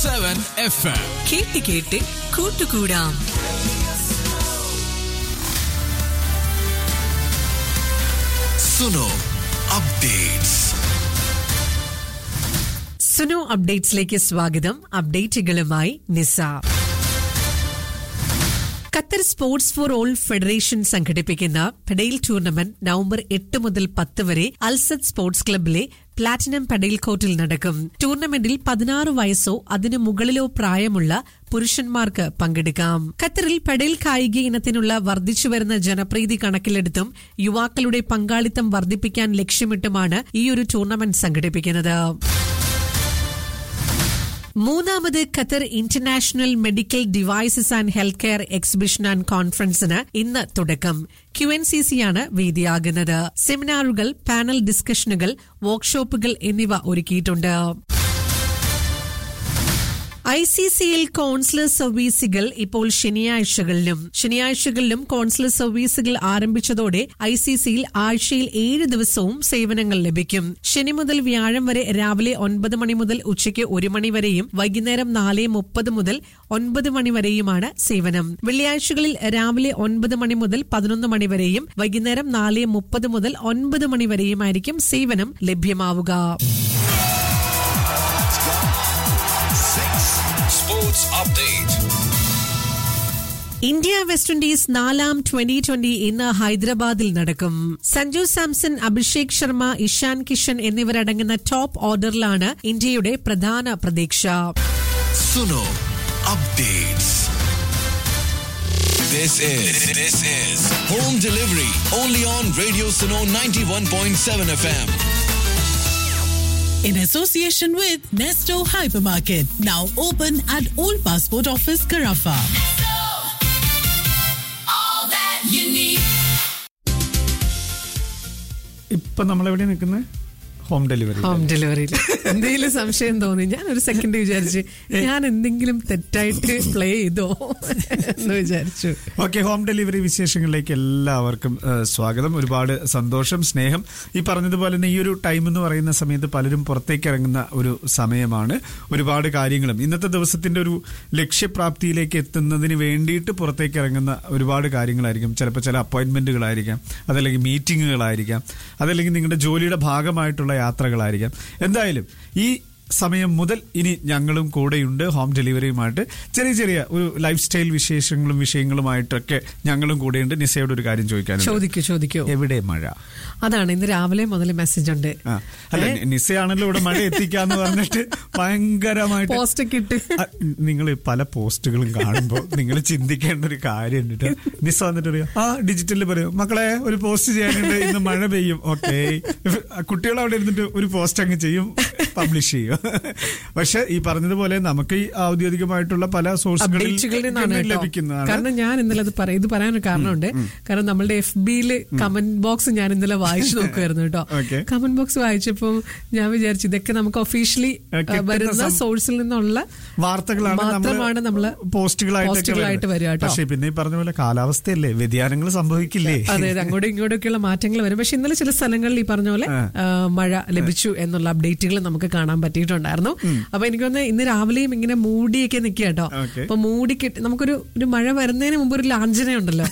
Seven F M കേട്ട് കേട്ട് കൂട്ടുകൂടാം സുനോ അപ്ഡേറ്റ്സ് സുനോ അപ്ഡേറ്റ്സിലേക്ക് സ്വാഗതം അപ്ഡേറ്റുകളുമായി Nisa Qatar sports for all federation സംഘടിപ്പിക്കുന്ന പെഡയിൽ ടൂർണമെന്റ് നവംബർ എട്ട് മുതൽ പത്ത് വരെ അൽസദ് സ്പോർട്സ് ക്ലബിലെ പ്ലാറ്റിനം പെഡയിൽ കോർട്ടിൽ നടക്കും ടൂർണമെന്റിൽ പതിനാറ് വയസ്സോ അതിനു മുകളിലോ പ്രായമുള്ള പുരുഷന്മാർക്ക് പങ്കെടുക്കാം ഖത്തറിൽ പെഡയിൽ കായിക ഇനത്തിനുള്ള വർദ്ധിച്ചുവരുന്ന ജനപ്രീതി കണക്കിലെടുത്തും യുവാക്കളുടെ പങ്കാളിത്തം വർദ്ധിപ്പിക്കാൻ ലക്ഷ്യമിട്ടുമാണ് ഈ ഒരു ടൂർണമെന്റ് സംഘടിപ്പിക്കുന്നത് മൂന്നാമത് Qatar international medical devices and health care exhibition and കോൺഫറൻസിന് ഇന്ന് തുടക്കം ക്യു എൻ സി സിയാണ് വേദിയാകുന്നത് സെമിനാറുകൾ പാനൽ ഡിസ്കഷനുകൾ വർക്ക്ഷോപ്പുകൾ എന്നിവ ഒരുക്കിയിട്ടുണ്ട് ഐ സി സിയിൽ കോൺസുലർ സർവീസുകൾ ഇപ്പോൾ ശനിയാഴ്ചകളിലും ശനിയാഴ്ചകളിലും കോൺസുലർ സർവീസുകൾ ആരംഭിച്ചതോടെ ഐ സി സിയിൽ ആഴ്ചയിൽ ഏഴ് ദിവസവും സേവനങ്ങൾ ലഭിക്കും ശനി മുതൽ വ്യാഴം വരെ രാവിലെ ഒൻപത് മണി മുതൽ ഉച്ചയ്ക്ക് ഒരു മണി വരെയും വൈകുന്നേരം നാല് മുപ്പത് മുതൽ ഒൻപത് മണി വരെയുമാണ് സേവനം വെള്ളിയാഴ്ചകളിൽ രാവിലെ ഒൻപത് മണി മുതൽ പതിനൊന്ന് മണി വരെയും വൈകുന്നേരം നാല് മുപ്പത് മുതൽ ഒൻപത് മണി വരെയുമായിരിക്കും സേവനം ലഭ്യമാവുക sports update India West Indies നാലാം ട്വന്റി ട്വന്റി ഇന്ന് ഹൈദരാബാദിൽ നടക്കും സഞ്ജു സാംസൺ അഭിഷേക് ശർമ്മ ഇഷാൻ കിഷൻ എന്നിവരടങ്ങുന്ന ടോപ്പ് ഓർഡറിലാണ് ഇന്ത്യയുടെ പ്രധാന പ്രതീക്ഷ Suno updates This is this is home delivery only on Radio Suno 91.7 FM. in association with Nesto Hypermarket, now open at Old Passport Office, Carafa. ഇപ്പൊ നമ്മളെവിടെ നിൽക്കുന്നത് ഹോം ഡെലിവറി ഹോം ഡെലിവറിയിൽ എന്തെങ്കിലും സംശയം തോന്നി ഞാൻ ഒരു സെക്കൻഡ് വിചാരിച്ച് ഞാൻ എന്തെങ്കിലും തെറ്റായിട്ട് പ്ലേ ചെയ്തോ എന്ന് വിചാരിച്ചു ഓക്കെ ഹോം ഡെലിവറി വിശേഷങ്ങളിലേക്ക് എല്ലാവർക്കും ആ, സ്വാഗതം ഒരുപാട് സന്തോഷം സ്നേഹം ഈ പറഞ്ഞതുപോലെ തന്നെ ഈ ഒരു ടൈം എന്ന് പറയുന്ന സമയത്ത് പലരും പുറത്തേക്ക് ഇറങ്ങുന്ന ഒരു സമയമാണ് ഒരുപാട് കാര്യങ്ങളും ഇന്നത്തെ ദിവസത്തിന്റെ ഒരു ലക്ഷ്യപ്രാപ്തിയിലേക്ക് എത്തുന്നതിന് വേണ്ടിയിട്ട് പുറത്തേക്ക് ഇറങ്ങുന്ന ഒരുപാട് കാര്യങ്ങളായിരിക്കും ചിലപ്പോൾ ചില അപ്പോയിന്റ്മെന്റുകളായിരിക്കാം അതല്ലെങ്കിൽ മീറ്റിങ്ങുകളായിരിക്കാം അതല്ലെങ്കിൽ നിങ്ങളുടെ ജോലിയുടെ ഭാഗമായിട്ടുള്ള യാത്രകളായിരിക്കാം എന്തായാലും ഈ സമയം മുതൽ ഇനി ഞങ്ങളും കൂടെയുണ്ട് ഹോം ഡെലിവറിയുമായിട്ട് ചെറിയ ചെറിയ ഒരു ലൈഫ് സ്റ്റൈൽ വിശേഷങ്ങളും വിഷയങ്ങളുമായിട്ടൊക്കെ ഞങ്ങളും കൂടെയുണ്ട് നിസയോട് ഒരു കാര്യം ചോദിക്കാനുണ്ട് ചോദിക്കൂ ചോദിക്കൂ എവിടെ മഴ അതാണ് ഇന്ന് രാവിലെ മുതൽ മെസ്സേജ് ഉണ്ട് ആ അല്ല നിസയാണല്ലോ ഇവിടെ മഴ എത്തിക്കാന്ന് പറഞ്ഞിട്ട് ഭയങ്കരമായിട്ട് പോസ്റ്റ് ഒക്കെ ഇട്ട് നിങ്ങൾ പല പോസ്റ്റുകളും കാണുമ്പോൾ നിങ്ങൾ ചിന്തിക്കേണ്ട ഒരു കാര്യം ഉണ്ട് ട്ടോ. നിസ വന്നിട്ട് പറയും ആ ഡിജിറ്റലിൽ പറയും മക്കളെ ഒരു പോസ്റ്റ് ചെയ്യാനുണ്ട് ഇന്ന് മഴ പെയ്യും ഓക്കെ കുട്ടികൾ അവിടെ ഇരുന്നിട്ട് ഒരു പോസ്റ്റ് അങ്ങ് ചെയ്യും പബ്ലിഷ് ചെയ്യും പക്ഷെ ഈ പറഞ്ഞതുപോലെ നമുക്ക് ഈ ഔദ്യോഗികമായിട്ടുള്ള പല സോഴ്സുകളിൽ അപ്ഡേറ്റുകളിൽ നിന്നാണ് കേട്ടോ. ലഭിക്കുന്നതാണ് കാരണം ഞാൻ ഇന്നലെ അത് പറയാം ഇത് പറയാനൊരു കാരണമുണ്ട് കാരണം നമ്മളുടെ എഫ് ബിയില് കമന്റ് ബോക്സ് ഞാൻ ഇന്നലെ വായിച്ചു നോക്കുമായിരുന്നു കേട്ടോ Okay. കമന്റ് ബോക്സ് വായിച്ചപ്പോൾ ഞാൻ വിചാരിച്ചു ഇതൊക്കെ നമുക്ക് ഒഫീഷ്യലി കിട്ടുന്ന വരുന്ന സം- സോഴ്സിൽ നിന്നുള്ള വാർത്തകളാണ് മാത്രമാണ് നമ്മള് പോസ്റ്റുകളായിട്ടൊക്കെ പോസ്റ്റുകളായിട്ട് വരുന്നത്. വരിക കേട്ടോ. പക്ഷെ പിന്നെ ഈ പറഞ്ഞ പോലെ കാലാവസ്ഥയല്ലേ വ്യതിയാനങ്ങൾ സംഭവിക്കില്ലേ അതെ അതെ അങ്ങോട്ടും ഇങ്ങോട്ടൊക്കെയുള്ള മാറ്റങ്ങൾ വരും പക്ഷെ ഇന്നലെ ചില സ്ഥലങ്ങളിൽ ഈ പറഞ്ഞ പോലെ ആ, മഴ ലഭിച്ചു എന്നുള്ള അപ്ഡേറ്റുകൾ നമുക്ക് കാണാൻ പറ്റിയിട്ടുണ്ടായിരുന്നു അപ്പൊ എനിക്ക് തോന്നുന്നത് ഇന്ന് രാവിലെയും ഇങ്ങനെ മൂടിയൊക്കെ നിൽക്കുക കേട്ടോ Okay. അപ്പൊ മൂടി കെട്ടി നമുക്കൊരു ഒരു മഴ വരുന്നതിന് മുമ്പ് ഒരു ലാഞ്ചന ഉണ്ടല്ലോ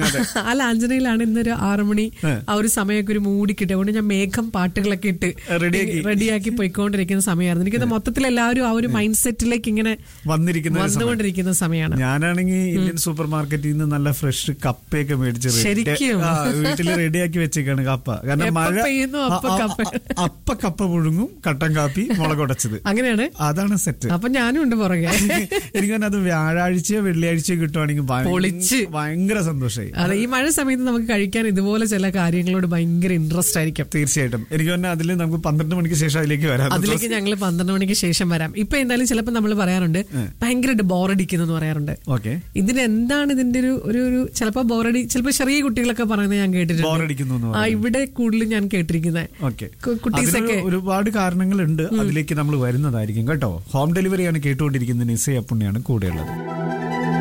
ആ ലാഞ്ചനയിലാണ് ഇന്നൊരു ആറു മണി ആ ഒരു സമയമൊക്കെ ഒരു മൂടി കിട്ടി അതുകൊണ്ട് ഞാൻ മേഘം പാട്ടുകളൊക്കെ ഇട്ട് റെഡിയാക്കി. റെഡിയാക്കി പോയിക്കൊണ്ടിരിക്കുന്ന സമയമായിരുന്നു എനിക്ക് മൊത്തത്തിൽ എല്ലാവരും ആ ഒരു മൈൻഡ് സെറ്റിലേക്ക് ഇങ്ങനെ വന്നിരിക്കുന്ന ഒരു സമയം. വന്നുകൊണ്ടിരിക്കുന്ന സമയമാണ് ഞാനാണെങ്കിൽ ഇന്ത്യൻ സൂപ്പർ മാർക്കറ്റിൽ നിന്ന് നല്ല ഫ്രഷ് കപ്പയൊക്കെ മേടിച്ച് റെഡി- ശരിക്കും? ആ, വീട്ടില് റെഡിയാക്കി വെച്ചേക്കാണ് കപ്പ കാരണം എപ്പ മഴ പെയ്യുന്നു അപ്പ ആ, ആ, കപ്പ. ആ, അപ്പ കപ്പ പുഴുങ്ങും കട്ടൻ കാപ്പി മുളകൊടച്ചത് അങ്ങനെയാണ് അതാണ് സെറ്റ് അപ്പൊ ഞാനും ഉണ്ട് പുറകെ എനിക്ക് തന്നെ അത് വ്യാഴാഴ്ചയോ വെള്ളിയാഴ്ചയോ കിട്ടുവാണെങ്കിൽ ഭയങ്കര- പൊളിച്ച്. ഭയങ്കര സന്തോഷമായി അതെ ഈ മഴ സമയത്ത് നമുക്ക് കഴിക്കാൻ ഇതുപോലെ ചില കാര്യങ്ങളോട് ഭയങ്കര ഇൻട്രസ്റ്റ് ആയിരിക്കും തീർച്ചയായിട്ടും എനിക്ക് തന്നെ അതിൽ നമുക്ക് പന്ത്രണ്ട് മണിക്ക് ശേഷം അതിലേക്ക് വരാം അതിലേക്ക് ഞങ്ങൾ പന്ത്രണ്ട് മണിക്ക് ശേഷം വരാം ഇപ്പൊ എന്തായാലും ചിലപ്പോൾ നമ്മൾ പറയാറുണ്ട് ഭയങ്കരമായിട്ട് ബോറടിക്കുന്നു എന്ന് പറയാറുണ്ട് ഓക്കെ ഇതിന് എന്താണ് ഇതിന്റെ ഒരു ഒരു ഒരു ചിലപ്പോ ബോറടി ചിലപ്പോ ചെറിയ കുട്ടികളൊക്കെ പറയുന്നത് ഞാൻ കേട്ടിട്ടുണ്ട് ബോറടിക്കുന്നു എന്ന് ആ ഇവിടെ കൂടുതൽ ഞാൻ കേട്ടിരിക്കുന്നത് ഓക്കെ കുട്ടീസൊക്കെ ഒരുപാട് കാരണങ്ങളുണ്ട് അതിലേക്ക് നമ്മൾ വരുന്നതായിരിക്കും കേട്ടോ ഹോം ഡെലിവറിയാണ് കേട്ടുകൊണ്ടിരിക്കുന്നത് നിസയ പുണ്യാണ് കൂടെയുള്ളത്